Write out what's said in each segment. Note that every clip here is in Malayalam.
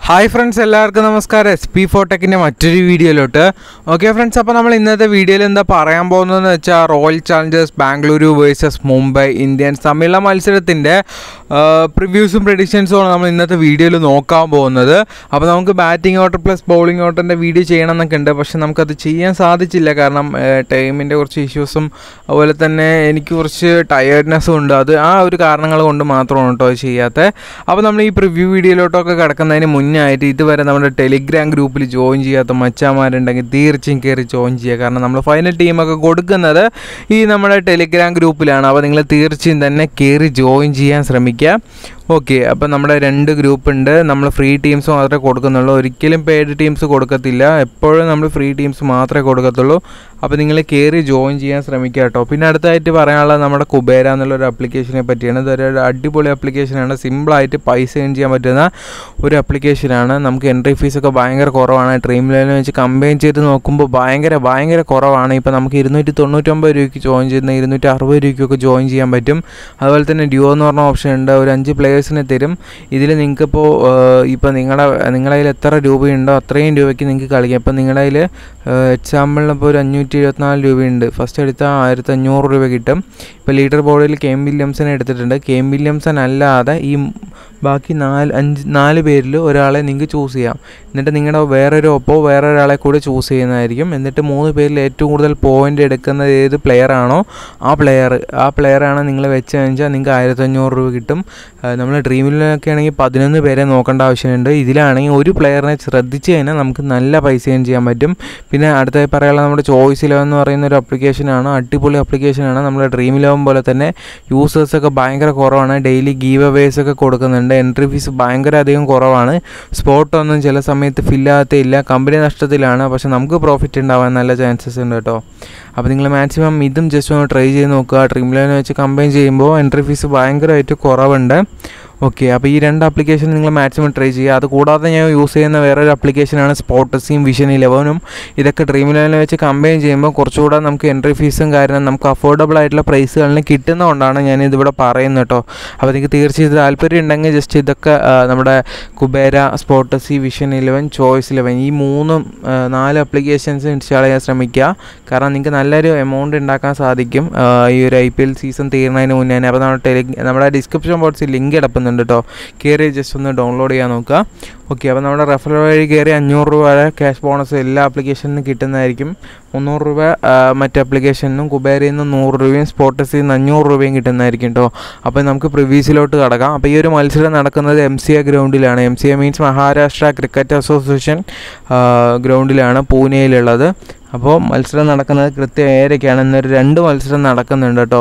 ഹായ് ഫ്രണ്ട്സ് എല്ലാവർക്കും നമസ്കാരം എസ് പി ഫോട്ടെക്കിൻ്റെ മറ്റൊരു വീഡിയോയിലോട്ട് ഓക്കെ ഫ്രണ്ട്സ് അപ്പോൾ നമ്മൾ ഇന്നത്തെ വീഡിയോയിൽ എന്താ പറയാൻ പോകുന്നതെന്ന് വെച്ചാൽ Royal Challengers Bengaluru versus Mumbai Indians തമ്മിലുള്ള മത്സരത്തിൻ്റെ പ്രിവ്യൂസും പ്രഡിക്ഷൻസും ആണ് നമ്മൾ ഇന്നത്തെ വീഡിയോയിൽ നോക്കാൻ പോകുന്നത് അപ്പോൾ നമുക്ക് ബാറ്റിംഗ് ഓർഡർ പ്ലസ് ബൗളിംഗ് ഓർഡറിൻ്റെ വീഡിയോ ചെയ്യണം എന്നൊക്കെ ഉണ്ട് പക്ഷേ നമുക്കത് ചെയ്യാൻ സാധിച്ചില്ല കാരണം ടൈമിൻ്റെ കുറച്ച് ഇഷ്യൂസും അതുപോലെ തന്നെ എനിക്ക് കുറച്ച് ടയേർഡ്നെസ്സും ഉണ്ട് അത് ആ ഒരു കാരണങ്ങൾ കൊണ്ട് മാത്രമാണ് കേട്ടോ അത് ചെയ്യാത്തത് അപ്പോൾ നമ്മൾ ഈ പ്രിവ്യൂ വീഡിയോയിലോട്ടൊക്കെ കിടക്കുന്നതിന് മുന്നേ ആയിട്ട് ഇതുവരെ നമ്മുടെ ടെലിഗ്രാം ഗ്രൂപ്പിൽ ജോയിൻ ചെയ്യാത്ത മച്ചാമാരുണ്ടെങ്കിൽ തീർച്ചയായും കയറി ജോയിൻ ചെയ്യുക കാരണം നമ്മൾ ഫൈനൽ ടീമൊക്കെ കൊടുക്കുന്നത് ഈ നമ്മുടെ ടെലിഗ്രാം ഗ്രൂപ്പിലാണ് അപ്പോൾ നിങ്ങൾ തീർച്ചയായും തന്നെ കയറി ജോയിൻ ചെയ്യാൻ ശ്രമിക്കുക ഓക്കെ അപ്പോൾ നമ്മുടെ രണ്ട് ഗ്രൂപ്പ് ഉണ്ട് നമ്മൾ ഫ്രീ ടീംസ് മാത്രമേ കൊടുക്കുന്നുള്ളൂ ഒരിക്കലും പെയ്ഡ് ടീംസ് കൊടുക്കത്തില്ല എപ്പോഴും നമ്മൾ ഫ്രീ ടീംസ് മാത്രമേ കൊടുക്കത്തുള്ളൂ അപ്പോൾ നിങ്ങൾ കയറി ജോയിൻ ചെയ്യാൻ ശ്രമിക്കുക കേട്ടോ പിന്നെ അടുത്തായിട്ട് പറയാനുള്ളത് നമ്മുടെ കുബേര എന്നുള്ളൊരു ആപ്ലിക്കേഷനെ പറ്റിയാണ് ഇതൊരു അടിപൊളി ആപ്ലിക്കേഷനാണ് സിമ്പിളായിട്ട് പൈസ ഏൺ ചെയ്യാൻ പറ്റുന്ന ഒരു ആപ്ലിക്കേഷനാണ് നമുക്ക് എൻട്രി ഫീസൊക്കെ ഭയങ്കര കുറവാണ് ഡ്രീം ലൈനിൽ വെച്ച് കമ്പയിൻ ചെയ്ത് നോക്കുമ്പോൾ ഭയങ്കര ഭയങ്കര കുറവാണ് ഇപ്പോൾ നമുക്ക് ഇരുന്നൂറ്റി തൊണ്ണൂറ്റൊമ്പത് രൂപയ്ക്ക് ജോയിൻ ചെയ്യുന്ന ഇരുന്നൂറ്റി അറുപത് രൂപയ്ക്കൊക്കെ ജോയിൻ ചെയ്യാൻ പറ്റും അതുപോലെ തന്നെ ഡ്യൂ എന്ന് പറഞ്ഞ ഓപ്ഷൻ ഉണ്ട് ഒരു അഞ്ച് പ്ലേയേഴ്സിനെ തരും ഇതിൽ നിങ്ങൾക്കിപ്പോൾ ഇപ്പോൾ നിങ്ങളുടെ നിങ്ങളുടെ കയ്യിൽ എത്ര രൂപയുണ്ടോ അത്രയും രൂപയ്ക്ക് നിങ്ങൾക്ക് കളിക്കാം ഇപ്പം നിങ്ങളുടെ കയ്യിൽ എക്സാമ്പിളിന് ഇപ്പോൾ ഒരു അഞ്ഞൂറ്റി ഇരുപത്തിനാല് രൂപയുണ്ട് ഫസ്റ്റ് എടുത്താൽ ആയിരത്തി അഞ്ഞൂറ് രൂപ കിട്ടും ഇപ്പോൾ ലീഡർ ബോർഡിൽ കെം വില്യംസനെ എടുത്തിട്ടുണ്ട് കെം വില്യംസൺ അല്ലാതെ ഈ ബാക്കി നാല് അഞ്ച് നാല് പേരിൽ ഒരാളെ നിങ്ങൾക്ക് ചൂസ് ചെയ്യാം എന്നിട്ട് നിങ്ങളുടെ വേറൊരു ഒപ്പോ വേറെ ഒരാളെ കൂടെ ചൂസ് ചെയ്യുന്നതായിരിക്കും എന്നിട്ട് മൂന്ന് പേരിൽ ഏറ്റവും കൂടുതൽ പോയിന്റ് എടുക്കുന്നത് ഏത് പ്ലെയർ ആണോ ആ പ്ലെയർ ആ പ്ലെയറാണ് നിങ്ങൾ വെച്ച് കഴിഞ്ഞാൽ നിങ്ങൾക്ക് ആയിരത്തഞ്ഞൂറ് രൂപ കിട്ടും നമ്മൾ ഡ്രീമിലൊക്കെ ആണെങ്കിൽ പതിനൊന്ന് പേരെ നോക്കേണ്ട ആവശ്യമുണ്ട് ഇതിലാണെങ്കിൽ ഒരു പ്ലെയറിനെ ശ്രദ്ധിച്ച് കഴിഞ്ഞാൽ നമുക്ക് നല്ല പൈസ ഏൺ ചെയ്യാൻ പറ്റും പിന്നെ അടുത്തായി പറയാനുള്ളത് നമ്മുടെ ചോയ്സ് ഇലവൻ എന്ന് പറയുന്ന ഒരു ആപ്ലിക്കേഷനാണ് അടിപൊളി ആപ്ലിക്കേഷനാണ് നമ്മുടെ ഡ്രീം ഇലവൻ പോലെ തന്നെ യൂസേഴ്സൊക്കെ ഭയങ്കര കുറവാണ് ഡെയിലി ഗീവ് അവേസ് ഒക്കെ കൊടുക്കുന്നുണ്ട് എൻട്രി ഫീസ് ഭയങ്കര അധികം കുറവാണ് സ്പോട്ട് ഒന്നും ചില സമയത്ത് ഫില്ലാകത്തില്ല കമ്പനി നഷ്ടത്തിലാണ് പക്ഷെ നമുക്ക് പ്രോഫിറ്റ് ഉണ്ടാവാൻ നല്ല ചാൻസസ് ഉണ്ട് കേട്ടോ അപ്പോൾ നിങ്ങൾ മാക്സിമം ഇതും ജസ്റ്റ് ഒന്ന് ട്രൈ ചെയ്ത് നോക്കുക ഡ്രീം ലൈൻ വെച്ച് കമ്പൈൻ ചെയ്യുമ്പോൾ എൻട്രി ഫീസ് ഭയങ്കരമായിട്ട് കുറവുണ്ട് ഓക്കെ അപ്പോൾ ഈ രണ്ട് ആപ്ലിക്കേഷൻ നിങ്ങൾ മാക്സിമം ട്രൈ ചെയ്യുക അത് കൂടാതെ ഞാൻ യൂസ് ചെയ്യുന്ന വേറൊരു ആപ്ലിക്കേഷനാണ് സ്പോട്ടസിയും വിഷൻ ഇലവനും ഇതൊക്കെ ഡ്രീം ലെവലിൽ വെച്ച് കമ്പൈൻ ചെയ്യുമ്പോൾ കുറച്ചുകൂടെ നമുക്ക് എൻട്രി ഫീസും കാരണം നമുക്ക് അഫോർഡബിൾ ആയിട്ടുള്ള പ്രൈസുകളിന് കിട്ടുന്നതുകൊണ്ടാണ് ഞാൻ ഇതിവിടെ പറയുന്നത് കേട്ടോ അപ്പോൾ നിങ്ങൾക്ക് തീർച്ചയായും താല്പര്യം ഉണ്ടെങ്കിൽ ജസ്റ്റ് ഇതൊക്കെ നമ്മുടെ കുബേര സ്പോട്ടസി വിഷൻ ഇലവൻ ചോയ്സ് ഇലവൻ ഈ മൂന്നും നാല് ആപ്ലിക്കേഷൻസ് ഇൻസ്റ്റാൾ ചെയ്യാൻ ശ്രമിക്കുക കാരണം നിങ്ങൾക്ക് നല്ലൊരു എമൗണ്ട് ഉണ്ടാക്കാൻ സാധിക്കും ഈ ഒരു ഐ പി എൽ സീസൺ തീരുന്നതിന് മുന്നേ തന്നെ അപ്പോൾ നമ്മുടെ ടെലി നമ്മുടെ ഡിസ്ക്രിപ്ഷൻ ബോക്സിൽ ലിങ്ക് കിടപ്പുന്നുണ്ട് കേട്ടോ കയറി ജസ്റ്റ് ഒന്ന് ഡൗൺലോഡ് ചെയ്യാൻ നോക്കുക ഓക്കെ അപ്പോൾ നമ്മുടെ റെഫറൽ വഴി കയറി അഞ്ഞൂറ് രൂപ വരെ ക്യാഷ് ബോണസ് എല്ലാ ആപ്ലിക്കേഷനിലും കിട്ടുന്നതായിരിക്കും മുന്നൂറ് രൂപ മറ്റ് ആപ്ലിക്കേഷനിലും കുബേരയിൽ നിന്ന് നൂറ് രൂപയും സ്പോട്ടസിൽ നിന്ന് അഞ്ഞൂറ് രൂപയും കിട്ടുന്നതായിരിക്കും കേട്ടോ അപ്പോൾ നമുക്ക് പ്രിവ്യൂസിലോട്ട് കടക്കാം അപ്പോൾ ഈ ഒരു മത്സരം നടക്കുന്നത് എം സി എ ഗ്രൗണ്ടിലാണ് M C A means Maharashtra cricket association ഗ്രൗണ്ടിലാണ് പൂനെയിലുള്ളത് അപ്പോൾ മത്സരം നടക്കുന്നത് കൃത്യം ഏഴരയ്ക്കാണ് ഇന്നൊരു രണ്ട് മത്സരം നടക്കുന്നുണ്ട് കേട്ടോ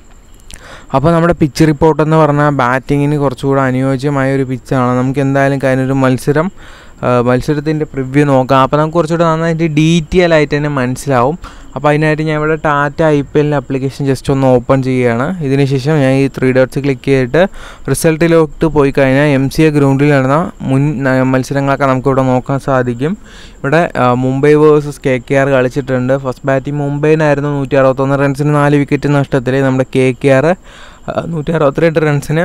അപ്പോൾ നമ്മുടെ പിച്ച് റിപ്പോർട്ട് എന്ന് പറഞ്ഞാൽ ബാറ്റിങ്ങിന് കുറച്ചുകൂടെ അനുയോജ്യമായ ഒരു പിച്ചാണ് നമുക്ക് എന്തായാലും കഴിഞ്ഞൊരു മത്സരം മത്സരത്തിൻ്റെ പ്രിവ്യൂ നോക്കാം അപ്പോൾ നമുക്ക് കുറച്ചുകൂടെ നന്നായിട്ട് ഡീറ്റെയിൽ ആയിട്ട് തന്നെ മനസ്സിലാവും അപ്പോൾ അതിനായിട്ട് ഞാൻ ഇവിടെ ടാറ്റ ഐ പി എല്ലിൻ്റെ ആപ്ലിക്കേഷൻ ജസ്റ്റ് ഒന്ന് ഓപ്പൺ ചെയ്യുകയാണ് ഇതിന് ശേഷം ഞാൻ ഈ ത്രീ ഡോട്ട്സ് ക്ലിക്ക് ചെയ്തിട്ട് റിസൾട്ടിലോട്ട് പോയി കഴിഞ്ഞാൽ എം സി എ ഗ്രൗണ്ടിൽ നടന്ന മുൻ മത്സരങ്ങളൊക്കെ നമുക്കിവിടെ നോക്കാൻ സാധിക്കും ഇവിടെ Mumbai versus K K R കളിച്ചിട്ടുണ്ട് ഫസ്റ്റ് ബാറ്റിംഗ് മുംബൈനായിരുന്നു നൂറ്റി അറുപത്തൊന്ന് റൺസിന് നാല് വിക്കറ്റ് നഷ്ടത്തിൽ നമ്മുടെ കെ കെ ആർ നൂറ്റി അറുപത്തിരണ്ട് റൺസിന്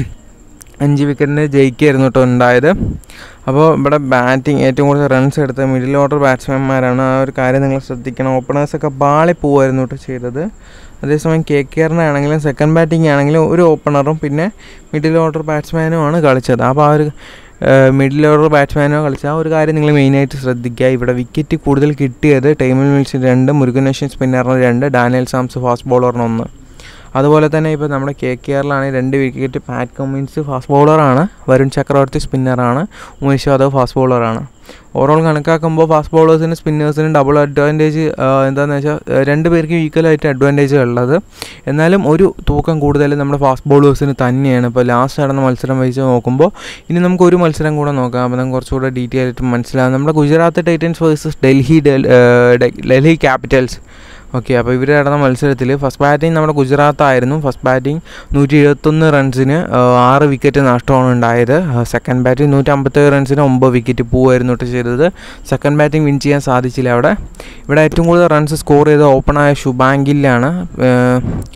അഞ്ച് വിക്കറ്റിന് ജയിക്കായിരുന്നു കേട്ടോ ഉണ്ടായത് അപ്പോൾ ഇവിടെ ബാറ്റിംഗ് ഏറ്റവും കൂടുതൽ റൺസ് എടുത്ത മിഡിൽ ഓർഡർ ബാറ്റ്സ്മാൻമാരാണ് ആ ഒരു കാര്യം നിങ്ങൾ ശ്രദ്ധിക്കണം ഓപ്പണേഴ്സൊക്കെ ബാളി പോവായിരുന്നു കേട്ടോ ചെയ്തത് അതേസമയം കെ കെ ആറിനാണെങ്കിലും സെക്കൻഡ് ബാറ്റിംഗ് ആണെങ്കിലും ഒരു ഓപ്പണറും പിന്നെ മിഡിൽ ഓർഡർ ബാറ്റ്സ്മാനുമാണ് കളിച്ചത് അപ്പോൾ ആ ഒരു മിഡിൽ ഓർഡർ ബാറ്റ്സ്മാനോ കളിച്ച ആ ഒരു കാര്യം നിങ്ങൾ മെയിനായിട്ട് ശ്രദ്ധിക്കുക ഇവിടെ വിക്കറ്റ് കൂടുതൽ കിട്ടിയത് ടൈമിൽ മിൽസ് രണ്ട് മുരുകനേഷ്യൻ സ്പിന്നറിന് രണ്ട് ഡാനിയൽ സാംസ് ഫാസ്റ്റ് ബോളറിന് ഒന്ന് അതുപോലെ തന്നെ ഇപ്പോൾ നമ്മുടെ കെ കെ ആറിലാണെങ്കിൽ രണ്ട് വിക്കറ്റ് പാറ്റ് കമ്മിൻസ് ഫാസ്റ്റ് ബോളറാണ് വരുൺ ചക്രവർത്തി സ്പിന്നറാണ് ഉമേഷ് യാദവ് ഫാസ്റ്റ് ബോളറാണ് ഓവറോൾ കണക്കാക്കുമ്പോൾ ഫാസ്റ്റ് ബോളേഴ്സിനും സ്പിന്നേഴ്സിനും ഡബിൾ അഡ്വാൻറ്റേജ് എന്താണെന്ന് വെച്ചാൽ രണ്ട് പേർക്കും ഈക്വലായിട്ട് അഡ്വാൻറ്റേജ് ഉള്ളത് എന്നാലും ഒരു തൂക്കം കൂടുതൽ നമ്മുടെ ഫാസ്റ്റ് ബോളേഴ്സിന് തന്നെയാണ് ഇപ്പോൾ ലാസ്റ്റ് നടന്ന മത്സരം വെച്ച് നോക്കുമ്പോൾ ഇനി നമുക്ക് ഒരു മത്സരം കൂടെ നോക്കാം അപ്പോൾ നമുക്ക് കുറച്ചുകൂടെ ഡീറ്റെയിൽ ആയിട്ട് മനസ്സിലാകും നമ്മുടെ Gujarat Titans versus Delhi Delhi Capitals okay അപ്പോൾ ഇവർ നടന്ന മത്സരത്തിൽ ഫസ്റ്റ് ബാറ്റിംഗ് നമ്മുടെ ഗുജറാത്ത് ആയിരുന്നു ഫസ്റ്റ് ബാറ്റിംഗ് നൂറ്റി എഴുപത്തൊന്ന് റൺസിന് ആറ് വിക്കറ്റ് നഷ്ടമാണ് ഉണ്ടായത് സെക്കൻഡ് ബാറ്റിംഗ് നൂറ്റി അമ്പത്തേഴ് റൺസിന് ഒമ്പത് വിക്കറ്റ് പോവായിരുന്നു കേട്ടോ ചെയ്തത് സെക്കൻഡ് ബാറ്റിംഗ് വിൻ ചെയ്യാൻ സാധിച്ചില്ല അവിടെ ഇവിടെ ഏറ്റവും കൂടുതൽ റൺസ് സ്കോർ ചെയ്ത ഓപ്പണായ ശുഭാങ്കിലാണ്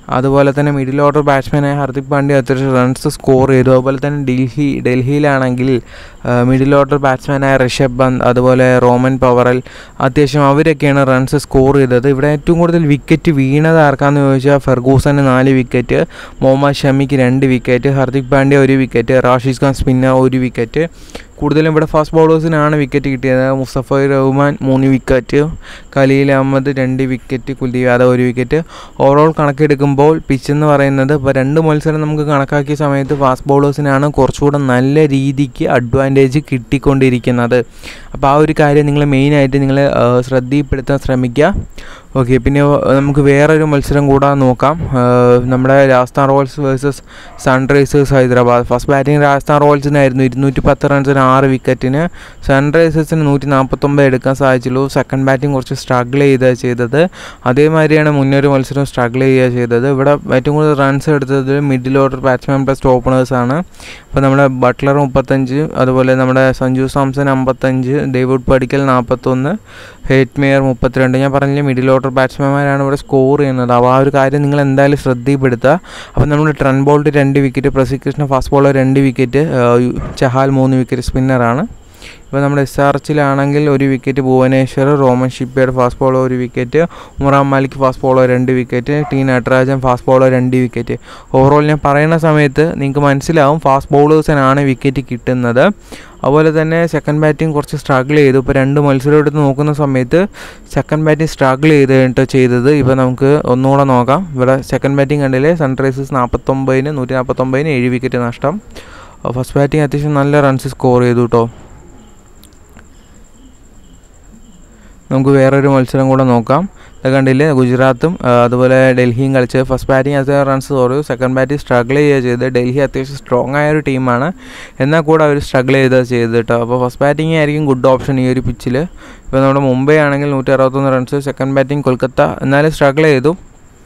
അതുപോലെ തന്നെ മിഡിൽ ഓർഡർ ബാറ്റ്സ്മാനായ ഹർദിക് പാണ്ഡ്യ അത്യാവശ്യം റൺസ് സ്കോർ ചെയ്തു അതുപോലെ തന്നെ ഡൽഹി ഡൽഹിയിലാണെങ്കിൽ മിഡിൽ ഓർഡർ ബാറ്റ്സ്മാനായ ഋഷഭ് പന്ത് അതുപോലെ റോമൻ പവറൽ അത്യാവശ്യം അവരൊക്കെയാണ് റൺസ് സ്കോർ ചെയ്തത് ഇവിടെ ഏറ്റവും കൂടുതൽ വിക്കറ്റ് വീണത് ആർക്കാന്ന് ചോദിച്ചാൽ ഫെർഗൂസന് നാല് വിക്കറ്റ് മുഹമ്മദ് ഷമിക്ക് രണ്ട് വിക്കറ്റ് ഹർദിക് പാണ്ഡ്യ ഒരു വിക്കറ്റ് റാഷിദ് ഖാൻ സ്പിന്നർ ഒരു വിക്കറ്റ് കൂടുതലും ഇവിടെ ഫാസ്റ്റ് ബൗളേഴ്സിനാണ് വിക്കറ്റ് കിട്ടിയത് മുസ്തഫർ റഹ്മാൻ മൂന്ന് വിക്കറ്റ് ഖലീൽ അഹമ്മദ് രണ്ട് വിക്കറ്റ് കുൽദീപ് യാദവ് ഒരു വിക്കറ്റ് ഓവറോൾ കണക്കെടുക്കുമ്പോൾ പിച്ച് എന്ന് പറയുന്നത് ഇപ്പോൾ രണ്ട് മത്സരം നമുക്ക് കണക്കാക്കിയ സമയത്ത് ഫാസ്റ്റ് ബൗളേഴ്സിനാണ് കുറച്ചുകൂടെ നല്ല രീതിക്ക് അഡ്വാൻറ്റേജ് കിട്ടിക്കൊണ്ടിരിക്കുന്നത് അപ്പോൾ ആ ഒരു കാര്യം നിങ്ങൾ മെയിനായിട്ട് നിങ്ങൾ ശ്രദ്ധയിൽപ്പെടുത്താൻ ശ്രമിക്കുക ഓക്കെ പിന്നെ നമുക്ക് വേറൊരു മത്സരം കൂടെ നോക്കാം നമ്മുടെ Rajasthan Royals versus Sunrisers Hyderabad first batting Rajasthan റോയൽസിനായിരുന്നു ഇരുന്നൂറ്റി പത്ത് റൺസിന് ആറ് വിക്കറ്റിന് സൺറൈസേഴ്സിന് നൂറ്റി നാൽപ്പത്തൊമ്പത് എടുക്കാൻ സാധിച്ചുള്ളൂ സെക്കൻഡ് ബാറ്റിംഗ് കുറച്ച് സ്ട്രഗിൾ ചെയ്യുക ചെയ്തത് അതേമാതിരിയാണ് മുന്നൊരു മത്സരം സ്ട്രഗിൾ ചെയ്യുക ചെയ്തത് ഇവിടെ ഏറ്റവും കൂടുതൽ റൺസ് എടുത്തത് മിഡിൽ ഓർഡർ ബാറ്റ്സ്മാൻ പ്ലസ് ഓപ്പണേഴ്സാണ് ഇപ്പോൾ നമ്മുടെ ബട്ട്ലർ മുപ്പത്തഞ്ച് അതുപോലെ നമ്മുടെ സഞ്ജു സാംസൺ അമ്പത്തഞ്ച് ഡേവിഡ് പടിക്കൽ നാൽപ്പത്തൊന്ന് ഹേറ്റ് മെയർ മുപ്പത്തിരണ്ട് ഞാൻ പറഞ്ഞില്ലേ മിഡിൽ ഓർഡർ ബാറ്റ്സ്മാൻമാരാണ് ഇവിടെ സ്കോർ ചെയ്യുന്നത് അപ്പോൾ ആ ഒരു കാര്യം നിങ്ങൾ എന്തായാലും ശ്രദ്ധയിൽപ്പെടുത്തുക അപ്പോൾ നമ്മൾ ട്രൺ ബോൾട്ട് രണ്ട് വിക്കറ്റ് പ്രസികൃഷ്ണ ഫാസ്റ്റ് ബോളർ രണ്ട് വിക്കറ്റ് ചഹാൽ മൂന്ന് വിക്കറ്റ് സ്പിന്നറാണ് ഇപ്പോൾ നമ്മുടെ എസ് ആർ എച്ചിലാണെങ്കിൽ ഒരു wicket Bhuvneshwar Romario Shepherd fast bowler ഒരു wicket Umran Malik fast bowler രണ്ട് wicket T Natarajan fast bowler രണ്ട് വിക്കറ്റ് ഓവറോൾ ഞാൻ പറയുന്ന സമയത്ത് നിങ്ങൾക്ക് മനസ്സിലാവും ഫാസ്റ്റ് ബൗളേഴ്സിനാണ് വിക്കറ്റ് കിട്ടുന്നത് അതുപോലെ തന്നെ സെക്കൻഡ് ബാറ്റിംഗ് കുറച്ച് സ്ട്രഗിൾ ചെയ്തു ഇപ്പോൾ രണ്ട് മത്സരം എടുത്ത് നോക്കുന്ന സമയത്ത് സെക്കൻഡ് ബാറ്റിംഗ് സ്ട്രഗിൾ ചെയ്തിട്ട് ചെയ്തത് ഇപ്പോൾ നമുക്ക് ഒന്നുകൂടെ നോക്കാം ഇവിടെ സെക്കൻഡ് ബാറ്റിംഗ് കണ്ടില്ലേ സൺറൈസേഴ്സ് നാൽപ്പത്തൊമ്പതിന് നൂറ്റി നാൽപ്പത്തൊമ്പതിന് ഏഴ് വിക്കറ്റ് നഷ്ടം ഫസ്റ്റ് ബാറ്റിംഗ് അത്യാവശ്യം നല്ല റൺസ് സ്കോർ ചെയ്തു കേട്ടോ നമുക്ക് വേറൊരു മത്സരം കൂടെ നോക്കാം ഇത് കണ്ടില്ലേ ഗുജറാത്തും അതുപോലെ ഡൽഹിയും കളിച്ച് ഫസ്റ്റ് ബാറ്റിംഗ് അത് റൺസ് കുറവ് സെക്കൻഡ് ബാറ്റിംഗ് സ്ട്രഗിൾ ചെയ്യുക ചെയ്ത് ഡൽഹി അത്യാവശ്യം സ്ട്രോങ് ആയ ഒരു ടീമാണ് എന്നാൽ കൂടെ അവർ സ്ട്രഗിൾ ചെയ്ത് ചെയ്ത് കേട്ടോ അപ്പോൾ ഫസ്റ്റ് ബാറ്റിംഗ് ആയിരിക്കും ഗുഡ് ഓപ്ഷൻ ഈ ഒരു പിച്ചിൽ ഇപ്പോൾ നമ്മുടെ മുംബൈ ആണെങ്കിൽ നൂറ്റി അറുപത്തൊന്ന് റൺസ് സെക്കൻഡ് ബാറ്റിംഗ് കൊൽക്കത്ത എന്നാലും സ്ട്രഗിൾ ചെയ്തു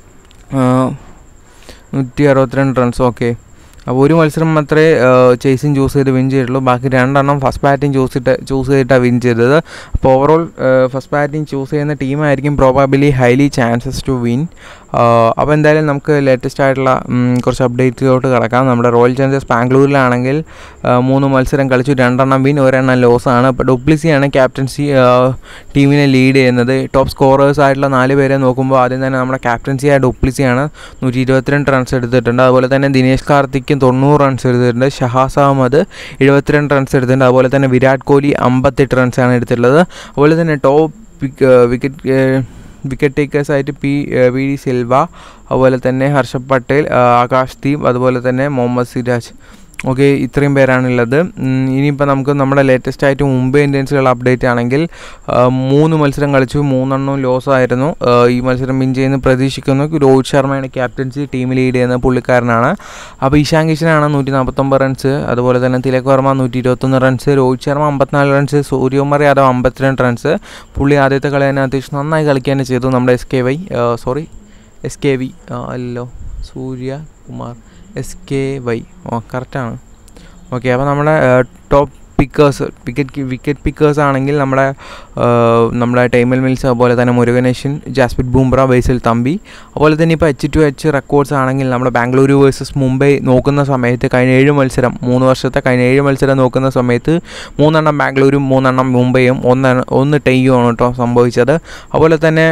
നൂറ്റി അറുപത്തിരണ്ട് റൺസ് ഓക്കെ അപ്പോൾ ഒരു മത്സരം മാത്രമേ ചേസിങ് ചൂസ് ചെയ്ത് വിൻ ചെയ്തിട്ടുള്ളൂ ബാക്കി രണ്ടെണ്ണം ഫസ്റ്റ് ബാറ്റിംഗ് ചൂസ് ചെയ്തിട്ട് ചൂസ് ചെയ്തിട്ടാണ് വിൻ ചെയ്തത് അപ്പോൾ ഓവറോൾ ഫസ്റ്റ് ബാറ്റിംഗ് ചൂസ് ചെയ്യുന്ന ടീമായിരിക്കും probably highly chances to win അപ്പോൾ എന്തായാലും നമുക്ക് ലേറ്റസ്റ്റ് ആയിട്ടുള്ള കുറച്ച് അപ്ഡേറ്റിലോട്ട് കിടക്കാം നമ്മുടെ റോയൽ ചാലഞ്ചേഴ്സ് ബാംഗ്ലൂരിലാണെങ്കിൽ മൂന്ന് മത്സരം കളിച്ചു രണ്ടെണ്ണം വിൻ ഒരെണ്ണം ലോസ് ആണ് അപ്പോൾ ഡുപ്ലിസിയാണ് ക്യാപ്റ്റൻസി ടീമിനെ ലീഡ് ചെയ്യുന്നത് ടോപ്പ് സ്കോറേഴ്സ് ആയിട്ടുള്ള നാല് പേരെ നോക്കുമ്പോൾ ആദ്യം തന്നെ നമ്മുടെ ക്യാപ്റ്റൻസി ആയ ഡുപ്ലിസിയാണ് നൂറ്റി ഇരുപത്തിരണ്ട് റൺസ് എടുത്തിട്ടുണ്ട് അതുപോലെ തന്നെ ദിനേശ് കാർത്തിക്കും തൊണ്ണൂറ് റൺസ് എടുത്തിട്ടുണ്ട് ഷഹാസ് അഹമ്മദ് എഴുപത്തിരണ്ട് റൺസ് എടുത്തിട്ടുണ്ട് അതുപോലെ തന്നെ വിരാട് കോഹ്ലി അമ്പത്തെട്ട് റൺസാണ് എടുത്തിട്ടുള്ളത് അതുപോലെ തന്നെ ടോപ്പ് വിക്കറ്റ് വിക്കറ്റ് ടേക്കേഴ്സായിട്ട് പി വി ഡി സിൽവ അതുപോലെ തന്നെ ഹർഷഭ് പട്ടേൽ ആകാശ് ദീപ് അതുപോലെ തന്നെ മുഹമ്മദ് സിരാജ് ഓക്കെ ഇത്രയും പേരാണുള്ളത് ഇനിയിപ്പോൾ നമുക്ക് നമ്മുടെ ലേറ്റസ്റ്റ് ആയിട്ട് മുംബൈ ഇന്ത്യൻസുകൾ അപ്ഡേറ്റ് ആണെങ്കിൽ മൂന്ന് മത്സരം കളിച്ചു മൂന്നെണ്ണവും ലോസ് ആയിരുന്നു ഈ മത്സരം വിൻ ചെയ്യുന്ന പ്രതീക്ഷിക്കുന്നു രോഹിത് ശർമ്മയാണ് ക്യാപ്റ്റൻസി ടീം ലീഡ് ചെയ്യുന്ന പുള്ളിക്കാരനാണ് അപ്പോൾ ഈശാൻ കിഷനാണ് നൂറ്റി നാൽപ്പത്തൊമ്പത് റൺസ് അതുപോലെ തന്നെ തിലക് വർമ്മ നൂറ്റി ഇരുപത്തൊന്ന് റൺസ് രോഹിത് ശർമ്മ അമ്പത്തിനാല് റൺസ് സൂര്യകുമാർ യാദവ് അമ്പത്തിരണ്ട് റൺസ് പുള്ളി ആദ്യത്തെ കളി തന്നെ അത്യാവശ്യം നന്നായി കളിക്കാൻ ചെയ്തു നമ്മുടെ S K Y sorry S K V അല്ലോ Surya Kumar S K Y ഓ കറക്റ്റാണ് ഓക്കെ അപ്പോൾ നമ്മുടെ top pickers wicket wicket pickers ആണെങ്കിൽ നമ്മുടെ നമ്മുടെ ടൈമൽ മിൽസ് അതുപോലെ തന്നെ മുരുകനേഷൻ ജാസ്പിറ്റ് ബൂംബ്ര ബേസിൽ തമ്പി അതുപോലെ തന്നെ ഇപ്പോൾ എച്ച് ടു എച്ച് റെക്കോർഡ്സ് ആണെങ്കിൽ നമ്മുടെ ബാംഗ്ലൂരു വേഴ്സസ് മുംബൈ നോക്കുന്ന സമയത്ത് കഴിഞ്ഞ ഏഴ് മത്സരം മൂന്ന് വർഷത്തെ കഴിഞ്ഞ ഏഴ് മത്സരം നോക്കുന്ന സമയത്ത് മൂന്നെണ്ണം ബാംഗ്ലൂരും മൂന്നെണ്ണം മുംബൈയും ഒന്ന് ഒന്ന് ടൈയുമാണ് കേട്ടോ സംഭവിച്ചത് അതുപോലെ തന്നെ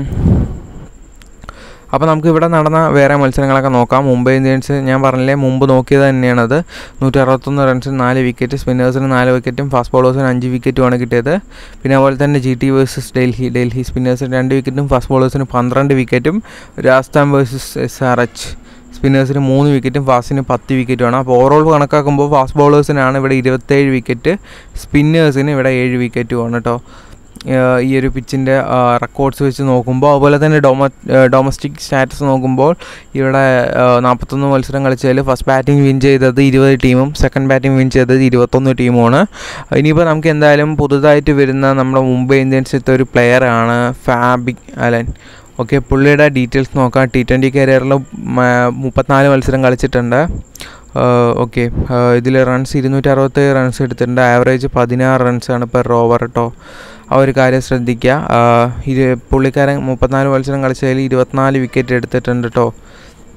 അപ്പോൾ നമുക്ക് ഇവിടെ നടന്ന വേറെ മത്സരങ്ങളൊക്കെ നോക്കാം മുംബൈ ഇന്ത്യൻസ് ഞാൻ പറഞ്ഞില്ലേ മുമ്പ് നോക്കിയത് തന്നെയാണത് നൂറ്റി അറുപത്തൊന്ന് റൺസിന് നാല് വിക്കറ്റ് സ്പിന്നേഴ്സിന് നാല് വിക്കറ്റും ഫാസ്റ്റ് ബോളേഴ്സിന് അഞ്ച് വിക്കറ്റുമാണ് കിട്ടിയത് പിന്നെ അതുപോലെ തന്നെ G T versus Delhi Delhi സ്പിന്നേഴ്സിന് രണ്ട് വിക്കറ്റും ഫാസ്റ്റ് ബോളേഴ്സിന് പന്ത്രണ്ട് വിക്കറ്റും Rajasthan versus S R H സ്പിന്നേഴ്സിന് മൂന്ന് വിക്കറ്റും ഫാസ്റ്റിന് പത്ത് വിക്കറ്റുമാണ് അപ്പോൾ ഓവറോൾ കണക്കാക്കുമ്പോൾ ഫാസ്റ്റ് ബോളേഴ്സിനാണ് ഇവിടെ ഇരുപത്തേഴ് വിക്കറ്റ് സ്പിന്നേഴ്സിന് ഇവിടെ ഏഴ് വിക്കറ്റുമാണ് കേട്ടോ ഈ ഒരു പിച്ചിൻ്റെ റെക്കോർഡ്സ് വെച്ച് നോക്കുമ്പോൾ അതുപോലെ തന്നെ ഡൊമ ഡൊമസ്റ്റിക് സ്റ്റാറ്റസ് നോക്കുമ്പോൾ ഇവിടെ നാൽപ്പത്തൊന്ന് മത്സരം കളിച്ചതിൽ ഫസ്റ്റ് ബാറ്റിംഗ് വിൻ ചെയ്തത് ഇരുപത് ടീമും സെക്കൻഡ് ബാറ്റിംഗ് വിൻ ചെയ്തത് ഇരുപത്തൊന്ന് ടീമുമാണ് ഇനിയിപ്പോൾ നമുക്ക് എന്തായാലും പുതുതായിട്ട് വരുന്ന നമ്മുടെ മുംബൈ ഇന്ത്യൻസിലത്തെ ഒരു പ്ലെയറാണ് ഫാബിക് അലൻ ഓക്കെ പുള്ളിയുടെ ഡീറ്റെയിൽസ് നോക്കാം ടി ട്വൻ്റി കരിയറിൽ മുപ്പത്തിനാല് മത്സരം കളിച്ചിട്ടുണ്ട് ഓക്കെ ഇതിൽ റൺസ് ഇരുന്നൂറ്റി അറുപത്തേഴ് റൺസ് എടുത്തിട്ടുണ്ട് ആവറേജ് പതിനാറ് റൺസാണ് പെർ ഓവർ കേട്ടോ ആ ഒരു കാര്യം ശ്രദ്ധിക്കുക ഇത് പുള്ളിക്കാരൻ മുപ്പത്തിനാല് മത്സരം കളിച്ചതിൽ ഇരുപത്തിനാല് വിക്കറ്റ് എടുത്തിട്ടുണ്ട് കേട്ടോ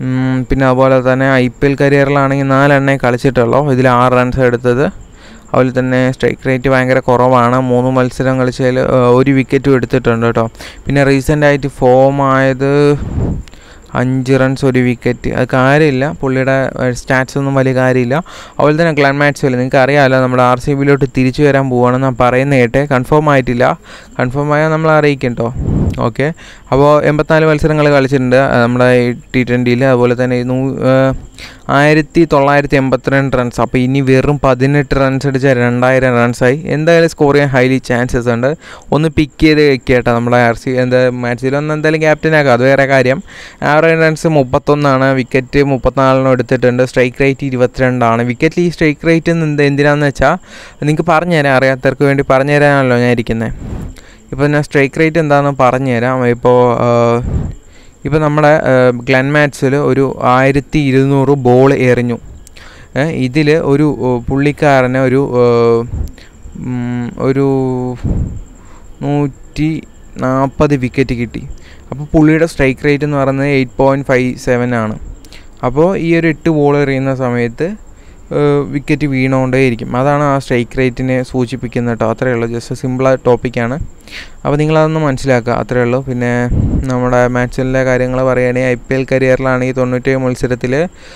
ഉം, പിന്നെ അതുപോലെ തന്നെ ഐ പി എൽ കരിയറിലാണെങ്കിൽ നാലെണ്ണേ കളിച്ചിട്ടുള്ളൂ ഇതിൽ ആറ് റൺസ് എടുത്തത് അതുപോലെ തന്നെ സ്ട്രൈക്ക് റേറ്റ് ഭയങ്കര കുറവാണ് മൂന്ന് മത്സരം കളിച്ചതിൽ ഒരു വിക്കറ്റും എടുത്തിട്ടുണ്ട് കേട്ടോ പിന്നെ റീസെൻ്റ് ആയിട്ട് ഫോം ആയത് അഞ്ച് റൺസ് ഒരു വിക്കറ്റ് അത് കാര്യമില്ല പുള്ളിയുടെ സ്റ്റാറ്റ്സ് ഒന്നും വലിയ കാര്യമില്ല അതുപോലെ തന്നെ ഗ്ലാൻ മാറ്റ്സ്വെൽ നിങ്ങൾക്ക് അറിയാമല്ലോ നമ്മുടെ ആർ സി ബിയിലോട്ട് തിരിച്ചു വരാൻ പോവുകയാണെന്ന് ഞാൻ പറയുന്ന കേട്ടെ കൺഫേം ആയിട്ടില്ല കൺഫേം ആയാൽ നമ്മൾ അറിയിക്കും കേട്ടോ ഓക്കെ അപ്പോൾ എൺപത്തിനാല് മത്സരങ്ങൾ കളിച്ചിട്ടുണ്ട് ആ, നമ്മുടെ ടി ട്വൻറ്റിയിൽ അതുപോലെ തന്നെ നൂ ആയിരത്തി തൊള്ളായിരത്തി എൺപത്തിരണ്ട് റൺസ് അപ്പോൾ ഇനി വെറും പതിനെട്ട് റൺസ് അടിച്ച രണ്ടായിരം റൺസായി എന്തായാലും സ്കോർ ചെയ്യാൻ ഹൈലി ചാൻസസ് ഉണ്ട് ഒന്ന് പിക്ക് ചെയ്ത് വെക്കേട്ടോ നമ്മുടെ ആർ സി എന്താ മാച്ചിൽ ഒന്ന് എന്തായാലും ക്യാപ്റ്റൻ ആക്കാം അത് വേറെ കാര്യം ആവറേജ് റൺസ് മുപ്പത്തൊന്നാണ് വിക്കറ്റ് മുപ്പത്തിനാലിനും എടുത്തിട്ടുണ്ട് സ്ട്രൈക്ക് റേറ്റ് ഇരുപത്തിരണ്ടാണ് വിക്കറ്റിൽ ഈ സ്ട്രൈക്ക് റേറ്റ് എന്ത് എന്തിനാന്ന് വെച്ചാൽ നിങ്ങൾക്ക് പറഞ്ഞുതരാം അറിയാത്തവർക്ക് വേണ്ടി പറഞ്ഞു തരാനല്ലോ ഞാൻ ഇരിക്കുന്നത് ഇപ്പോൾ ഞാൻ സ്ട്രൈക്ക് റേറ്റ് എന്താണെന്ന് പറഞ്ഞുതരാം ഇപ്പോൾ ഇപ്പോൾ നമ്മുടെ ഗ്ലെൻ മാറ്റ്സിൽ ഒരു ആയിരത്തി ഇരുന്നൂറ് ബോൾ എറിഞ്ഞു ഇതിൽ ഒരു ഏ, പുള്ളിക്കാരന് ഒരു ഏ, ഉം, ഒരു നൂറ്റി നാൽപ്പത് വിക്കറ്റ് കിട്ടി അപ്പോൾ പുള്ളിയുടെ സ്ട്രൈക്ക് റേറ്റ് എന്ന് പറയുന്നത് എയ്റ്റ് പോയിൻറ്റ് ഫൈവ് സെവൻ ആണ് അപ്പോൾ ഈ ഒരു എട്ട് ബോൾ എറിയുന്ന സമയത്ത് വിക്കറ്റ് വീണുകൊണ്ടേയിരിക്കും അതാണ് ആ സ്ട്രൈക്ക് റേറ്റിനെ സൂചിപ്പിക്കുന്നത് കേട്ടോ അത്രയേ ഉള്ളൂ ജസ്റ്റ് സിമ്പിൾ ടോപ്പിക്കാണ് അപ്പോൾ നിങ്ങളതൊന്ന് മനസ്സിലാക്കുക അത്രയേ ഉള്ളൂ പിന്നെ നമ്മുടെ മാച്ചിലെ കാര്യങ്ങൾ പറയുകയാണെങ്കിൽ ഐ പി എൽ കരിയറിലാണെങ്കിൽ തൊണ്ണൂറ്റേഴ് മത്സരത്തിൽ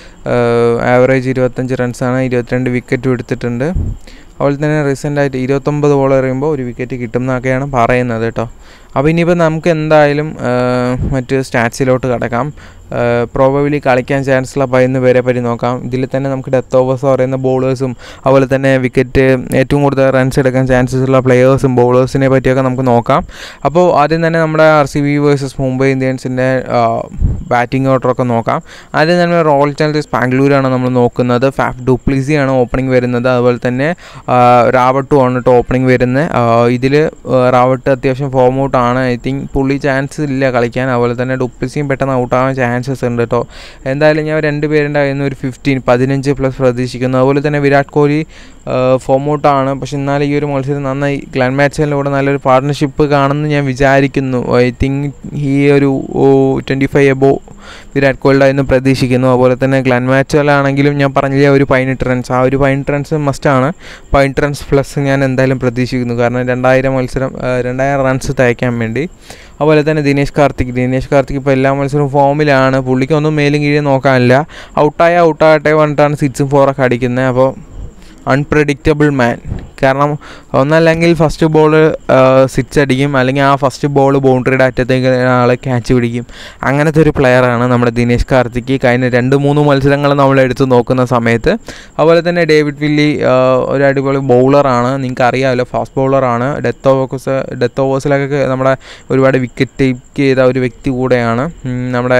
ആവറേജ് ഇരുപത്തഞ്ച് റൺസാണ് ഇരുപത്തിരണ്ട് വിക്കറ്റും എടുത്തിട്ടുണ്ട് അതുപോലെ തന്നെ റീസെൻ്റ് ആയിട്ട് ഇരുപത്തൊമ്പത് ബോൾ എറിയുമ്പോൾ ഒരു വിക്കറ്റ് കിട്ടും എന്നൊക്കെയാണ് പറയുന്നത് കേട്ടോ അപ്പോൾ ഇനിയിപ്പോൾ നമുക്ക് എന്തായാലും ആ, മറ്റ് സ്റ്റാറ്റ്സിലോട്ട് കിടക്കാം പ്രോബബിലി കളിക്കാൻ ചാൻസ് ഉള്ള പതിനൊന്ന് പേരെ പറ്റി നോക്കാം ഇതിൽ തന്നെ നമുക്ക് ഡെത്ത് ഓവേഴ്സ് പറയുന്ന ബോളേഴ്സും അതുപോലെ തന്നെ വിക്കറ്റ് ഏറ്റവും കൂടുതൽ റൺസ് എടുക്കാൻ ചാൻസസ് ഉള്ള പ്ലെയേഴ്സും ബോളേഴ്സിനെ പറ്റിയൊക്കെ നമുക്ക് നോക്കാം അപ്പോൾ ആദ്യം തന്നെ നമ്മുടെ R C B versus Mumbai ഇന്ത്യൻസിൻ്റെ ബാറ്റിംഗ് ഓർഡറൊക്കെ നോക്കാം ആദ്യം തന്നെ റോയൽ ചാലഞ്ചേഴ്സ് ബാംഗ്ലൂരാണ് നമ്മൾ നോക്കുന്നത് ഫാഫ് ഡുപ്ലിസിയാണ് ഓപ്പണിംഗ് വരുന്നത് അതുപോലെ തന്നെ റാവട്ടും ആണ് കേട്ടോ ഓപ്പണിംഗ് വരുന്നത് ഇതിൽ റാവട്ട് അത്യാവശ്യം ഫോം ഔട്ട് ആണ് ഐ തിങ്ക് പുള്ളി ചാൻസ് ഇല്ല കളിക്കാൻ അതുപോലെ തന്നെ ഡുപ്ലിസിയും പെട്ടെന്ന് ഔട്ടാവാൻ ചാൻസസ് ഉണ്ട് കേട്ടോ എന്തായാലും ഞാൻ രണ്ട് പേരുടെ കയ്യിൽ നിന്ന് ഒരു ഫിഫ്റ്റീൻ പതിനഞ്ച് പ്ലസ് പ്രതീക്ഷിക്കുന്നു അതുപോലെ തന്നെ വിരാട് കോഹ്ലി ഫോം ഔട്ടാണ് പക്ഷെ എന്നാലും ഈ ഒരു മത്സരം നന്നായി ഗ്ലാൻ മാച്ചിലൂടെ നല്ലൊരു പാർട്ട്ണർഷിപ്പ് കാണുമെന്ന് ഞാൻ വിചാരിക്കുന്നു ഐ തിങ്ക് ഈ ഒരു ട്വൻറ്റി ഫൈവ് എബോ വിരാട് കോഹ്ലിയുടെ എന്ന് പ്രതീക്ഷിക്കുന്നു അതുപോലെ തന്നെ ഗ്ലാൻ മാച്ചുകളാണെങ്കിലും ഞാൻ പറഞ്ഞില്ല ഒരു പതിനെട്ട് റൺസ് ആ ഒരു പതിനെട്ട് റൺസ് മസ്റ്റാണ് പതിനെട്ട് റൺസ് പ്ലസ് ഞാൻ എന്തായാലും പ്രതീക്ഷിക്കുന്നു കാരണം രണ്ടായിരം മത്സരം ആ, രണ്ടായിരം റൺസ് തയ്ക്കാൻ വേണ്ടി അതുപോലെ തന്നെ ദിനേശ് കാർത്തിക് ദിനേശ് കാർത്തിക് ഇപ്പോൾ എല്ലാ മത്സരവും ഫോമിലാണ് പുള്ളിക്ക് ഒന്നും മേലും കീഴും നോക്കാനില്ല ഔട്ടായ ഔട്ടാകട്ടെ പറഞ്ഞിട്ടാണ് സിക്സും ഫോറൊക്കെ അടിക്കുന്നത് അപ്പോൾ അൺപ്രഡിക്റ്റബിൾ മാൻ കാരണം ഒന്നല്ലെങ്കിൽ ഫസ്റ്റ് ബോൾ സിക്സ് അടിക്കും അല്ലെങ്കിൽ ആ ഫസ്റ്റ് ബോൾ ബൗണ്ടറിയുടെ അറ്റത്തേക്ക് ആൾ ക്യാച്ച് പിടിക്കും അങ്ങനത്തെ ഒരു പ്ലെയറാണ് നമ്മുടെ ദിനേശ് കാർത്തിക് കഴിഞ്ഞ രണ്ട് മൂന്ന് മത്സരങ്ങൾ നമ്മൾ എടുത്ത് നോക്കുന്ന സമയത്ത് അതുപോലെ തന്നെ ഡേവിഡ് വില്ലി ആ, ഒരു അടിപൊളി ബൗളറാണ് നിങ്ങൾക്ക് അറിയാമല്ലോ ഫാസ്റ്റ് ബൗളറാണ് ഡെത്ത് ഓവേഴ്സ് ഡെത്ത് ഓവേഴ്സിലൊക്കെ നമ്മുടെ ഒരുപാട് വിക്കറ്റ് ടേക്ക് ചെയ്ത ഒരു വ്യക്തി കൂടെയാണ് ഉം, നമ്മുടെ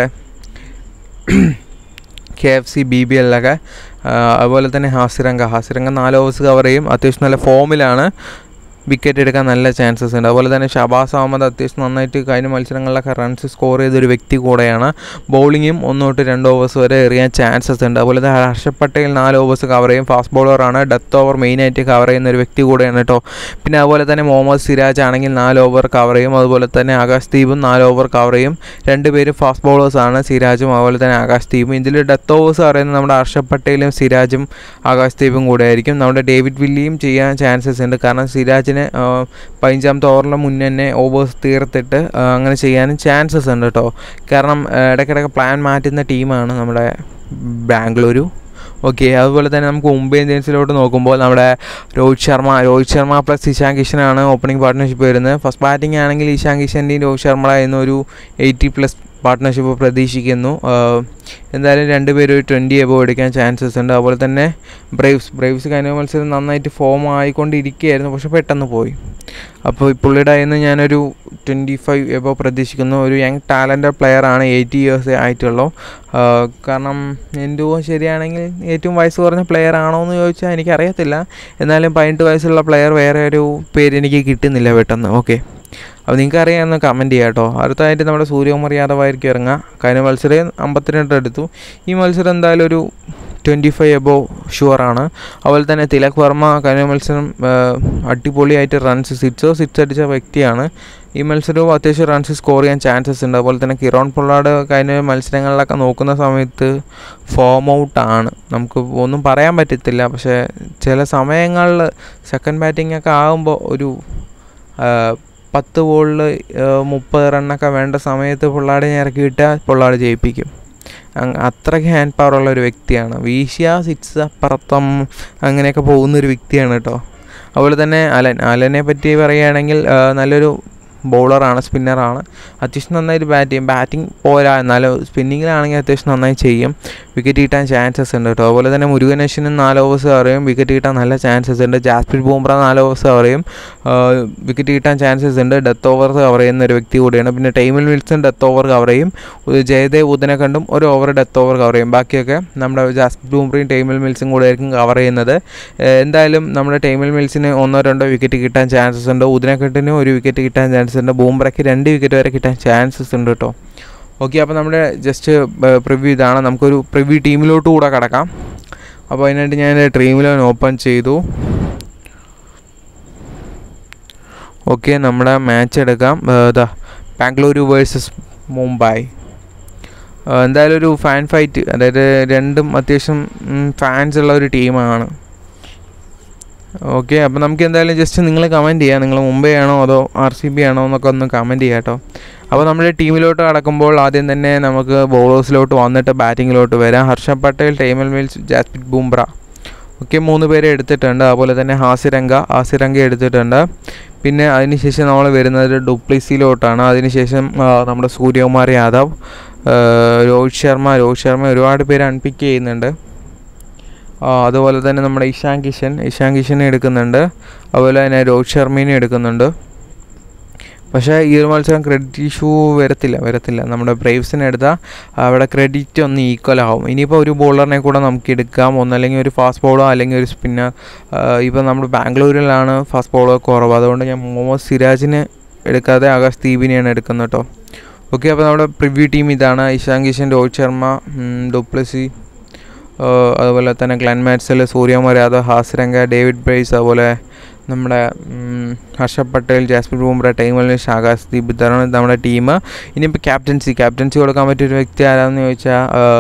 K F C B B എല്ലൊക്കെ അതുപോലെ തന്നെ ഹാസിരംഗ ഹാസിരംഗ നാല് ഓവേഴ്സ് കവർ ചെയ്യും അത്യാവശ്യം നല്ല ഫോമിലാണ് വിക്കറ്റ് എടുക്കാൻ നല്ല ചാൻസസ് ഉണ്ട് അതുപോലെ തന്നെ ഷബാസ് അഹമ്മദ് അത്യാവശ്യം നന്നായിട്ട് കഴിഞ്ഞ മത്സരങ്ങളിലൊക്കെ റൺസ് സ്കോർ ചെയ്തൊരു വ്യക്തി കൂടെയാണ് ബൗളിങ്ങും ഒന്ന് തൊട്ട് രണ്ട് ഓവേഴ്സ് വരെ എറിയാൻ ചാൻസസ് ഉണ്ട് അതുപോലെ തന്നെ ഹർഷ പട്ടേൽ നാല് ഓവേഴ്സ് കവർ ചെയ്യും ഫാസ്റ്റ് ബോളറാണ് ഡെത്ത് ഓവർ മെയിനായിട്ട് കവർ ചെയ്യുന്ന ഒരു വ്യക്തി കൂടെയാണ് കേട്ടോ പിന്നെ അതുപോലെ തന്നെ മുഹമ്മദ് സിരാജ് ആണെങ്കിൽ നാല് ഓവർ കവർ ചെയ്യും അതുപോലെ തന്നെ ആകാശ് ദീപും നാല് ഓവർ കവർ ചെയ്യും രണ്ടുപേരും ഫാസ്റ്റ് ബോളേഴ്സാണ് സിരാജും അതുപോലെ തന്നെ ആകാശ് ദീപും ഇതിൽ ഡെത്ത് ഓവേഴ്സ് പറയുന്നത് നമ്മുടെ ഹർഷ പട്ടേലും സിരാജും ആകാശ് ദീപും കൂടെ ആയിരിക്കും നമ്മുടെ ഡേവിഡ് വില്ലിയും ചെയ്യാൻ ചാൻസസ് ഉണ്ട് കാരണം സിരാജിന് ആ, പതിനഞ്ചാമത്തെ ഓവറിന് മുന്നേ തന്നെ ഓവേഴ്സ് തീർത്തിട്ട് ആ, അങ്ങനെ ചെയ്യാനും ചാൻസസ് ഉണ്ട് കേട്ടോ കാരണം ആ, ഇടയ്ക്കിടയ്ക്ക് പ്ലാൻ മാറ്റുന്ന ടീമാണ് നമ്മുടെ ബാംഗ്ലൂരു ഓക്കെ അതുപോലെ തന്നെ നമുക്ക് മുംബൈ ഇന്ത്യൻസിലോട്ട് നോക്കുമ്പോൾ നമ്മുടെ രോഹിത് ശർമ്മ രോഹിത് ശർമ്മ പ്ലസ് ഇഷാൻ കിഷനാണ് ഓപ്പണിംഗ് പാർട്ട്ണർഷിപ്പ് വരുന്നത് ഫസ്റ്റ് ബാറ്റിംഗ് ആണെങ്കിൽ ഇഷാൻ കിഷൻ്റെയും രോഹിത് ശർമ്മയുടെ എന്ന ഒരു എയ്റ്റി പ്ലസ് പാർട്ട്ണർഷിപ്പ് പ്രതീക്ഷിക്കുന്നു ആഹ് എന്തായാലും രണ്ടുപേരും ഒരു ട്വൻറ്റി എബോ എടുക്കാൻ ചാൻസസ് ഉണ്ട് അതുപോലെ തന്നെ ബ്രേവ്സ് ബ്രേവ്സ് കഴിഞ്ഞ മത്സരം നന്നായിട്ട് ഫോം ആയിക്കൊണ്ടിരിക്കുകയായിരുന്നു പക്ഷെ പെട്ടെന്ന് പോയി അപ്പോൾ ഈ പുള്ളിയുടെ കയ്യിൽ നിന്ന് ഞാനൊരു ട്വൻറ്റി ഫൈവ് എബോ പ്രതീക്ഷിക്കുന്നു ഒരു യങ് ടാലൻറ്റഡ് പ്ലെയറാണ് എയ്റ്റി ഇയേഴ്സ് ആയിട്ടുള്ളൂ ആഹ് കാരണം എൻ്റെ ഊഹം ശരിയാണെങ്കിൽ ഏറ്റവും വയസ്സ് കുറഞ്ഞ പ്ലെയർ ആണോ എന്ന് ചോദിച്ചാൽ എനിക്കറിയത്തില്ല എന്നാലും പതിനെട്ട് വയസ്സുള്ള പ്ലെയർ വേറെ ഒരു പേര് എനിക്ക് കിട്ടുന്നില്ല പെട്ടെന്ന് ഓക്കെ അപ്പോൾ നിങ്ങൾക്ക് അറിയാമെന്ന് കമൻറ്റ് ചെയ്യാം കേട്ടോ അടുത്തതായിട്ട് നമ്മുടെ സൂര്യകുമാർ യാദവ് ആയിരിക്കും ഇറങ്ങുക കഴിഞ്ഞ മത്സരം അമ്പത്തിരണ്ട് എടുത്തു ഈ മത്സരം എന്തായാലും ഒരു ട്വൻറ്റി ഫൈവ് എബോ ഷുവറാണ് അതുപോലെ തന്നെ തിലക് വർമ്മ കഴിഞ്ഞ മത്സരം ആ, അടിപൊളിയായിട്ട് റൺസ് സിക്സോ സിക്സ് അടിച്ച വ്യക്തിയാണ് ഈ മത്സരവും അത്യാവശ്യം റൺസ് സ്കോർ ചെയ്യാൻ ചാൻസസ് ഉണ്ട് അതുപോലെ തന്നെ കിറോൺ പൊള്ളാട് കഴിഞ്ഞ മത്സരങ്ങളിലൊക്കെ നോക്കുന്ന സമയത്ത് ഫോം ഔട്ടാണ് നമുക്ക് ഒന്നും പറയാൻ പറ്റത്തില്ല പക്ഷേ ചില സമയങ്ങളിൽ സെക്കൻഡ് ബാറ്റിംഗ് ഒക്കെ ആകുമ്പോൾ ഒരു ആ, പത്ത് ബോളിൽ മുപ്പത് റണ്ണൊക്കെ വേണ്ട സമയത്ത് പൊള്ളാടിനെ ഇറക്കി വിട്ടാൽ പൊള്ളാട് ജയിപ്പിക്കും അങ് അത്രയ്ക്ക് ഹാൻഡ് പവർ ഉള്ള ഒരു വ്യക്തിയാണ് വീശിയ സിക്സ് അപ്പുറത്തം അങ്ങനെയൊക്കെ പോകുന്ന ഒരു വ്യക്തിയാണ് കേട്ടോ അതുപോലെ തന്നെ അലൻ അലനെ പറ്റി പറയുകയാണെങ്കിൽ ആ, നല്ലൊരു ബൗളറാണ് സ്പിന്നറാണ് അത്യാവശ്യം നന്നായിട്ട് ബാറ്റ് ചെയ്യും ബാറ്റിംഗ് പോരാ എന്നാലും സ്പിന്നിങ്ങിലാണെങ്കിൽ അത്യാവശ്യം നന്നായി ചെയ്യും വിക്കറ്റ് കിട്ടാൻ ചാൻസസ് ഉണ്ട് കേട്ടോ അതുപോലെ തന്നെ മുരുകനേശനും നാല് ഓവേഴ്സ് കവറയും വിക്കറ്റ് കിട്ടാൻ നല്ല ചാൻസസ് ഉണ്ട് ജാസ്പിൻ ബൂംറ നാല് ഓവേഴ്സ് കവറയും വിക്കറ്റ് കിട്ടാൻ ചാൻസസ് ഉണ്ട് ഡെത്ത് ഓവർ കവർ ചെയ്യുന്ന ഒരു വ്യക്തി കൂടിയാണ് പിന്നെ ടൈമിൽ വിൽസൺ ഡെത്ത് ഓവർ കവർ ചെയ്യും ഒരു ജയദേവ് ഉദനെ കണ്ടും ഒരു ഓവർ ഡെത്ത് ഓവർ കവർ ചെയ്യും ബാക്കിയൊക്കെ നമ്മുടെ ജാസ്പിൻ ബൂംറയും ടൈമിൽ മിൽസും കൂടെ ആയിരിക്കും കവർ ചെയ്യുന്നത് ഏഹ് എന്തായാലും നമ്മുടെ ടൈമിൽ മിൽസിന് ഒന്നോ രണ്ടോ വിക്കറ്റ് കിട്ടാൻ ചാൻസസ് ഉണ്ട് ഉദനക്കെട്ടിന് ഒരു വിക്കറ്റ് കിട്ടാൻ ചാൻസസ് ഉണ്ട് ബൂംറയ്ക്ക് രണ്ട് വിക്കറ്റ് വരെ കിട്ടാൻ ചാൻസസ് ഉണ്ട് കേട്ടോ ഓക്കെ അപ്പോൾ നമ്മുടെ ജസ്റ്റ് പ്രിവ്യൂ ഇതാണ് നമുക്കൊരു പ്രിവ്യൂ ടീമിലോട്ട് കൂടെ കിടക്കാം അപ്പോൾ അതിനായിട്ട് ഞാൻ ഡ്രീമിലോൺ ഓപ്പൺ ചെയ്തു ഓക്കെ നമ്മുടെ മാച്ച് എടുക്കാം ഏഹ് ഇതാ ബാംഗ്ലൂരു വേഴ്സസ് മുംബൈ ഏഹ് എന്തായാലും ഒരു ഫാൻ ഫൈറ്റ് അതായത് രണ്ടും അത്യാവശ്യം ഫാൻസ് ഉള്ള ഒരു ടീമാണ് ഓക്കെ അപ്പോൾ നമുക്ക് എന്തായാലും ജസ്റ്റ് നിങ്ങൾ കമൻറ്റ് ചെയ്യാം നിങ്ങൾ മുംബൈ ആണോ അതോ ആർ സി ബി ആണോ എന്നൊക്കെ ഒന്ന് കമൻറ്റ് ചെയ്യാം കേട്ടോ അപ്പോൾ നമ്മുടെ ടീമിലോട്ട് കടക്കുമ്പോൾ ആദ്യം തന്നെ നമുക്ക് ബൗളേഴ്സിലോട്ട് വന്നിട്ട് ബാറ്റിങ്ങിലോട്ട് വരാം ഹർഷ പട്ടേൽ ടൈമൽ മിൽസ് ജാസ്പിറ്റ് ബുംറ ഒക്കെ മൂന്ന് പേരെ എടുത്തിട്ടുണ്ട് അതുപോലെ തന്നെ ഹാസിരംഗ ഹാസിരംഗ എടുത്തിട്ടുണ്ട് പിന്നെ അതിനുശേഷം നമ്മൾ വരുന്നത് ഡുപ്ലിസിയിലോട്ടാണ് അതിനുശേഷം ആ, നമ്മുടെ സൂര്യകുമാർ യാദവ് ആ, രോഹിത് ശർമ്മ രോഹിത് ശർമ്മ ഒരുപാട് പേര് അൺപിക്ക് ചെയ്യുന്നുണ്ട് ആ, അതുപോലെ തന്നെ നമ്മുടെ ഇഷാൻ കിഷൻ ഇഷാൻ കിഷനെ എടുക്കുന്നുണ്ട് അതുപോലെ തന്നെ രോഹിത് ശർമ്മേനെ എടുക്കുന്നുണ്ട് പക്ഷേ ഈ ഒരു മത്സരം ക്രെഡിറ്റ് ഇഷ്യൂ വരത്തില്ല വരത്തില്ല നമ്മുടെ ബ്രേവ്സിനെ എടുത്താൽ അവിടെ ക്രെഡിറ്റ് ഒന്ന് ഈക്വൽ ആവും ഇനിയിപ്പോൾ ഒരു ബോളറിനെ കൂടെ നമുക്ക് എടുക്കാം ഒന്നല്ലെങ്കിൽ ഒരു ഫാസ്റ്റ് ബോളോ അല്ലെങ്കിൽ ഒരു സ്പിന്നർ ഇപ്പോൾ നമ്മുടെ ബാംഗ്ലൂരിലാണ് ഫാസ്റ്റ് ബോളോ കുറവ് അതുകൊണ്ട് ഞാൻ മുഹമ്മദ് സിരാജിനെ എടുക്കാതെ ആകാശ് ദീപിനെയാണ് എടുക്കുന്നത് കേട്ടോ ഓക്കെ അപ്പോൾ നമ്മുടെ പ്രിവ്യൂ ടീം ഇതാണ് ഇഷാൻ കിഷൻ രോഹിത് ശർമ്മ ഉം, ഡുപ്ലസി ഏഹ് അതുപോലെ തന്നെ Glenn Maxwell Suryakumar Yadav Hasaranga David ബ്രൈസ് അതുപോലെ നമ്മുടെ ഉം, ഹർഷ പട്ടേൽ ജാസ്മിൻ ബൂംറ ടൈമൽ ആകാശ് ദീപ് ഇതാണ് നമ്മുടെ ടീം ഇനിയിപ്പോൾ ക്യാപ്റ്റൻസി ക്യാപ്റ്റൻസി കൊടുക്കാൻ പറ്റിയ ഒരു വ്യക്തി ആരാണെന്ന് ചോദിച്ചാൽ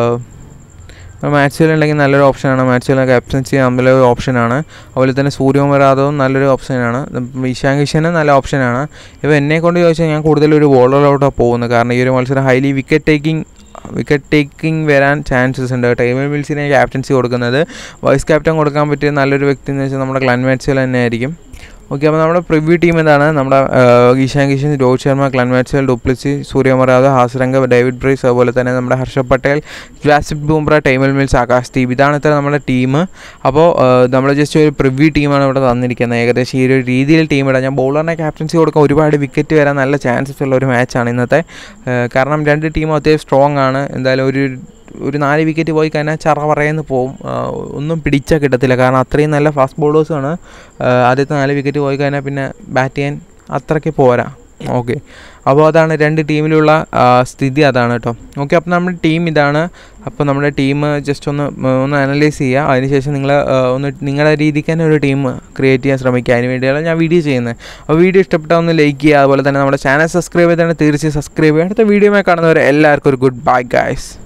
മാച്ചുകൾ ഉണ്ടെങ്കിൽ നല്ലൊരു ഓപ്ഷനാണ് മാച്ചുകൾ ക്യാപ്റ്റൻസി നല്ലൊരു ഓപ്ഷനാണ് അതുപോലെ തന്നെ സൂര്യകുമാർ യാദവും നല്ലൊരു ഓപ്ഷനാണ് ഇഷാൻ കിഷനും നല്ല ഓപ്ഷനാണ് ഇപ്പോൾ എന്നെ കൊണ്ട് ചോദിച്ചാൽ ഞാൻ കൂടുതൽ ഒരു ബോളറിലോട്ടാണ് പോകുന്നത് കാരണം ഈ ഒരു മത്സരം highly wicket taking wicket taking വരാൻ ചാൻസസ് ഉണ്ട് ടൈമൽ മിൽസിനെ ക്യാപ്റ്റൻസി കൊടുക്കുന്നത് വൈസ് ക്യാപ്റ്റൻ കൊടുക്കാൻ പറ്റിയ നല്ലൊരു വ്യക്തി എന്ന് വെച്ചാൽ നമ്മുടെ ക്ലൻ മാറ്റ്സൽ തന്നെ ആയിരിക്കും ഓക്കെ അപ്പോൾ നമ്മുടെ പ്രിവ്യൂ ടീം ഇതാണ് നമ്മുടെ Ishan Kishan Rohit Sharma Glenn Maxwell du Plessis Suryakumar Yadav Hasaranga David ബ്രൈസ് അതുപോലെ തന്നെ നമ്മുടെ ഹർഷ പട്ടേൽ ജാസിഫ് ബൂംറ ടൈമൽ മിൽസ് ആകാശ് ദീപ് ഇതാണ് ഇത്ര നമ്മുടെ ടീം അപ്പോൾ നമ്മൾ ജസ്റ്റ് ഒരു പ്രിവ്യൂ ടീമാണ് ഇവിടെ തന്നിരിക്കുന്നത് ഏകദേശം ഈ ഒരു രീതിയിൽ ടീം ഇടാം ഞാൻ ബൗളറിനെ ക്യാപ്റ്റൻസി കൊടുക്കാൻ ഒരുപാട് വിക്കറ്റ് വരാൻ നല്ല ചാൻസസ് ഉള്ള ഒരു മാച്ചാണ് ഇന്നത്തെ ഏഹ് കാരണം രണ്ട് ടീമും അത്യാവശ്യം സ്ട്രോങ് ആണ് എന്തായാലും ഒരു ഒരു നാല് വിക്കറ്റ് പോയി കഴിഞ്ഞാൽ ചറ പറയുന്നു പോവും ആഹ് ഒന്നും പിടിച്ചാൽ കിട്ടത്തില്ല കാരണം അത്രയും നല്ല ഫാസ്റ്റ് ബോളേഴ്സാണ് ആദ്യത്തെ നാല് വിക്കറ്റ് പോയി കഴിഞ്ഞാൽ പിന്നെ ബാറ്റ് ചെയ്യാൻ അത്രയ്ക്ക് പോരാ ഓക്കെ അപ്പോൾ അതാണ് രണ്ട് ടീമിലുള്ള ആ, സ്ഥിതി അതാണ് കേട്ടോ ഓക്കെ അപ്പോൾ നമ്മുടെ ടീം ഇതാണ് അപ്പോൾ നമ്മുടെ ടീം ജസ്റ്റ് ഒന്ന് ഉം, ഒന്ന് അനലൈസ് ചെയ്യുക അതിനുശേഷം നിങ്ങൾ ഒന്ന് നിങ്ങളുടെ രീതിക്ക് തന്നെ ഒരു ടീം ക്രിയേറ്റ് ചെയ്യാൻ ശ്രമിക്കുക അതിന് വേണ്ടിയാണ് ഞാൻ വീഡിയോ ചെയ്യുന്നത് അപ്പോൾ വീഡിയോ ഇഷ്ടപ്പെട്ടാൽ ഒന്ന് ലൈക്ക് ചെയ്യുക അതുപോലെ തന്നെ നമ്മുടെ ചാനൽ സബ്സ്ക്രൈബ് ചെയ്താണ് തീർച്ചയായും സബ്സ്ക്രൈബ് ചെയ്യുക അടുത്ത വീഡിയോ കാണുന്നവരെ എല്ലാവർക്കും ഒരു ഗുഡ് ബൈ ഗൈസ്